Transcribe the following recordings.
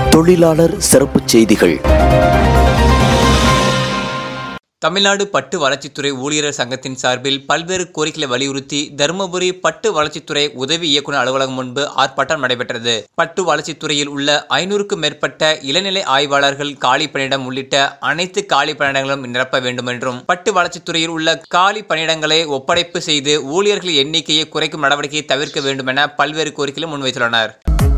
தொழிலாளர் சிறப்புச் செய்திகள் தமிழ்நாடு பட்டு வளர்ச்சித்துறை ஊழியர் சங்கத்தின் சார்பில் பல்வேறு கோரிக்கைகளை வலியுறுத்தி தருமபுரி பட்டு வளர்ச்சித்துறை உதவி இயக்குநர் அலுவலகம் முன்பு ஆர்ப்பாட்டம் நடைபெற்றது பட்டு வளர்ச்சித்துறையில் உள்ள ஐநூறுக்கும் மேற்பட்ட இளநிலை ஆய்வாளர்கள் காலி பணியிடம் உள்ளிட்ட அனைத்து காலி பணியிடங்களும் நிரப்ப வேண்டும் என்றும் பட்டு வளர்ச்சித்துறையில் உள்ள காலி பணியிடங்களை ஒப்படைப்பு செய்து ஊழியர்கள் எண்ணிக்கையை குறைக்கும் நடவடிக்கையை தவிர்க்க வேண்டும் என பல்வேறு கோரிக்கைகளை முன்வைத்துள்ளனர்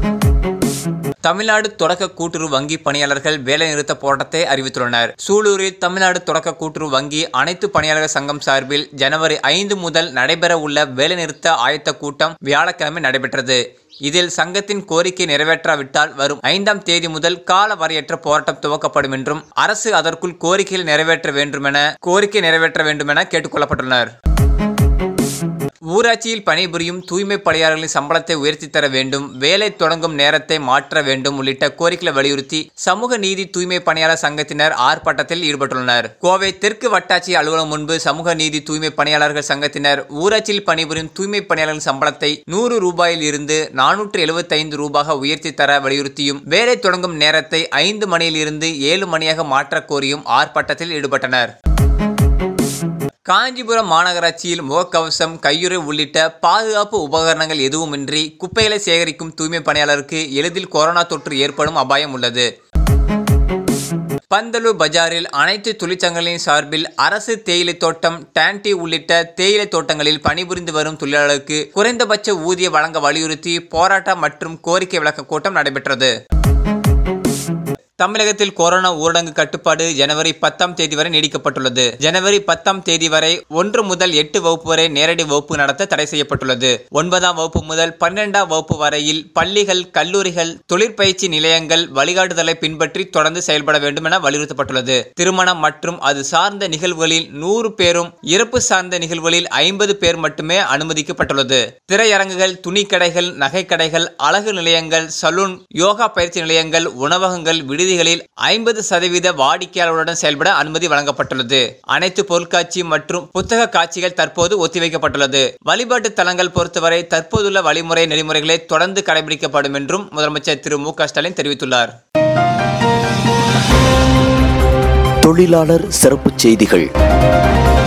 தமிழ்நாடு தொடக்க கூட்டுறவு வங்கி பணியாளர்கள் வேலைநிறுத்த போராட்டத்தை அறிவித்துள்ளனர் சூலூரில் தமிழ்நாடு தொடக்க கூட்டுறவு வங்கி அனைத்து பணியாளர்கள் சங்கம் சார்பில் ஜனவரி ஐந்து முதல் நடைபெற உள்ள வேலைநிறுத்த ஆயத்த கூட்டம் வியாழக்கிழமை நடைபெற்றது இதில் சங்கத்தின் கோரிக்கை நிறைவேற்றாவிட்டால் வரும் ஐந்தாம் தேதி முதல் கால வரையற்ற போராட்டம் துவக்கப்படும் என்றும் அரசு அதற்குள் கோரிக்கைகள் நிறைவேற்ற வேண்டும் என கோரிக்கை நிறைவேற்ற வேண்டும் என கேட்டுக்கொள்ளப்பட்டுள்ளனர் ஊராட்சியில் பணிபுரியும் தூய்மை பணியாளர்களின் சம்பளத்தை உயர்த்தி தர வேண்டும் வேலை தொடங்கும் நேரத்தை மாற்ற வேண்டும் உள்ளிட்ட கோரிக்கைகளை வலியுறுத்தி சமூக நீதி தூய்மை பணியாளர் சங்கத்தினர் ஆர்ப்பாட்டத்தில் ஈடுபட்டுள்ளனர் கோவை தெற்கு வட்டாட்சி அலுவலகம் முன்பு சமூக நீதி தூய்மை பணியாளர்கள் சங்கத்தினர் ஊராட்சியில் பணிபுரியும் தூய்மை பணியாளர்கள் சம்பளத்தை நூறு ரூபாயில் இருந்து நானூற்று எழுபத்தைந்து ரூபாக உயர்த்தி தர வலியுறுத்தியும் வேலை தொடங்கும் நேரத்தை ஐந்து மணியில் இருந்து ஏழு மணியாக மாற்றக் கோரியும் ஆர்ப்பாட்டத்தில் ஈடுபட்டனர் காஞ்சிபுரம் மாநகராட்சியில் முகக்கவசம் கையுறை உள்ளிட்ட பாதுகாப்பு உபகரணங்கள் எதுவுமின்றி குப்பைகளை சேகரிக்கும் தூய்மை பணியாளருக்கு எளிதில் கொரோனா தொற்று ஏற்படும் அபாயம் உள்ளது பந்தலூர் பஜாரில் அனைத்து தொழிற்சங்கங்களின் சார்பில் அரசு தேயிலை தோட்டம் டான்டி உள்ளிட்ட தேயிலை தோட்டங்களில் பணிபுரிந்து வரும் தொழிலாளருக்கு குறைந்தபட்ச ஊதிய வழங்க வலியுறுத்தி போராட்டம் மற்றும் கோரிக்கை விளக்க கூட்டம் நடைபெற்றது தமிழகத்தில் கொரோனா ஊரடங்கு கட்டுப்பாடு ஜனவரி பத்தாம் தேதி வரை நீடிக்கப்பட்டுள்ளது ஜனவரி பத்தாம் தேதி வரை ஒன்று முதல் எட்டு வகுப்பு வரை நேரடி வகுப்பு நடத்த தடை செய்யப்பட்டுள்ளது ஒன்பதாம் வகுப்பு முதல் பன்னிரெண்டாம் வகுப்பு வரையில் பள்ளிகள் கல்லூரிகள் தொழிற்பயிற்சி நிலையங்கள் வழிகாட்டுதலை பின்பற்றி தொடர்ந்து செயல்பட வேண்டும் என வலியுறுத்தப்பட்டுள்ளது திருமணம் மற்றும் அது சார்ந்த நிகழ்வுகளில் நூறு பேரும் இறப்பு சார்ந்த நிகழ்வுகளில் ஐம்பது பேர் மட்டுமே அனுமதிக்கப்பட்டுள்ளது திரையரங்குகள் துணிக்கடைகள் நகைக்கடைகள் அழகு நிலையங்கள் சலூன் யோகா பயிற்சி நிலையங்கள் உணவகங்கள் விடுதிகளில் ஐம்பது சதவீத வாடிக்கையாளர்களுடன் செயல்பட அனுமதி வழங்கப்பட்டுள்ளது அனைத்து பொருட்காட்சி மற்றும் புத்தக காட்சிகள் தற்போது ஒத்திவைக்கப்பட்டுள்ளது வழிபாட்டு தலங்கள் பொறுத்தவரை தற்போதுள்ள வழிமுறை நெறிமுறைகளை தொடர்ந்து கடைபிடிக்கப்படும் என்றும் முதலமைச்சர் திரு மு க ஸ்டாலின் தெரிவித்துள்ளார் தொழிலாளர் சிறப்புச் செய்திகள்